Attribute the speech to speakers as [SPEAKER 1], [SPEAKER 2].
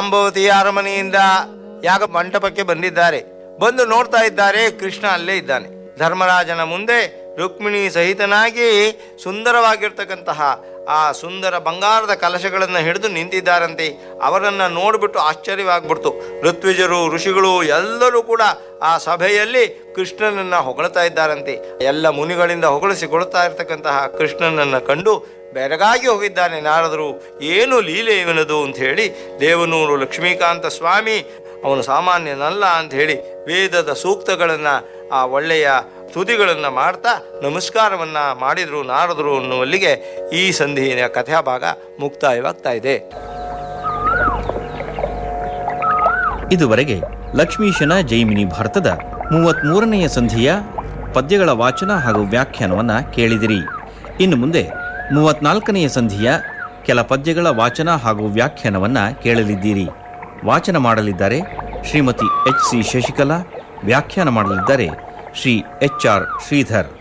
[SPEAKER 1] ಜಾಂಬವತಿಯ ಅರಮನೆಯಿಂದ ಯಾಗ ಮಂಟಪಕ್ಕೆ ಬಂದಿದ್ದಾರೆ ಬಂದು ನೋಡ್ತಾ ಇದ್ದಾರೆ ಕೃಷ್ಣ ಅಲ್ಲೇ ಇದ್ದಾನೆ ಧರ್ಮರಾಜನ ಮುಂದೆ ರುಕ್ಮಿಣಿ ಸಹಿತನಾಗಿ ಸುಂದರವಾಗಿರ್ತಕ್ಕಂತಹ ಆ ಸುಂದರ ಬಂಗಾರದ ಕಲಶಗಳನ್ನು ಹಿಡಿದು ನಿಂತಿದ್ದಾರಂತೆ ಅವರನ್ನು ನೋಡಿಬಿಟ್ಟು ಆಶ್ಚರ್ಯವಾಗ್ಬಿಡ್ತು ಋತ್ವಿಜರು ಋಷಿಗಳು ಎಲ್ಲರೂ ಕೂಡ ಆ ಸಭೆಯಲ್ಲಿ ಕೃಷ್ಣನನ್ನು ಹೊಗಳ್ತಾ ಇದ್ದಾರಂತೆ ಎಲ್ಲ ಮುನಿಗಳಿಂದ ಹೊಗಳಿಸಿಕೊಳ್ತಾ ಇರ್ತಕ್ಕಂತಹ ಕೃಷ್ಣನನ್ನು ಕಂಡು ಬೆರಗಾಗಿ ಹೋಗಿದ್ದಾನೆ ನಾರದರು ಏನು ಲೀಲೆ ಇವನದು ಅಂತ ಹೇಳಿ ದೇವನೂರು ಲಕ್ಷ್ಮೀಕಾಂತ ಸ್ವಾಮಿ ಅವನು ಸಾಮಾನ್ಯನಲ್ಲ ಅಂತ ಹೇಳಿ ವೇದದ ಸೂಕ್ತಗಳನ್ನು ಆ ಒಳ್ಳೆಯ ತುದಿಗಳನ್ನು ಮಾಡ್ತಾ ನಮಸ್ಕಾರವನ್ನು ಮಾಡಿದರು ನಾರದರು ಅನ್ನುವಲ್ಲಿಗೆ ಈ ಸಂಧಿಯ ಕಥಾಭಾಗ ಮುಕ್ತಾಯವಾಗ್ತಾ ಇದೆ
[SPEAKER 2] ಇದುವರೆಗೆ ಲಕ್ಷ್ಮೀಶನ ಜೈಮಿನಿ ಭಾರತದ ಮೂವತ್ಮೂರನೆಯ ಸಂಧಿಯ ಪದ್ಯಗಳ ವಾಚನ ಹಾಗೂ ವ್ಯಾಖ್ಯಾನವನ್ನ ಕೇಳಿದಿರಿ ಇನ್ನು ಮುಂದೆ ಮೂವತ್ನಾಲ್ಕನೆಯ ಸಂಧಿಯ ಕೆಲ ಪದ್ಯಗಳ ವಾಚನ ಹಾಗೂ ವ್ಯಾಖ್ಯಾನವನ್ನ ಕೇಳಲಿದ್ದೀರಿ ವಾಚನ ಮಾಡಲಿದ್ದಾರೆ ಶ್ರೀಮತಿ ಎಚ್ ಸಿ ಶಶಿಕಲಾ ವ್ಯಾಖ್ಯಾನ ಮಾಡಲಿದ್ದಾರೆ ಶ್ರೀ ಎಚ್ ಆರ್ ಶ್ರೀಧರ್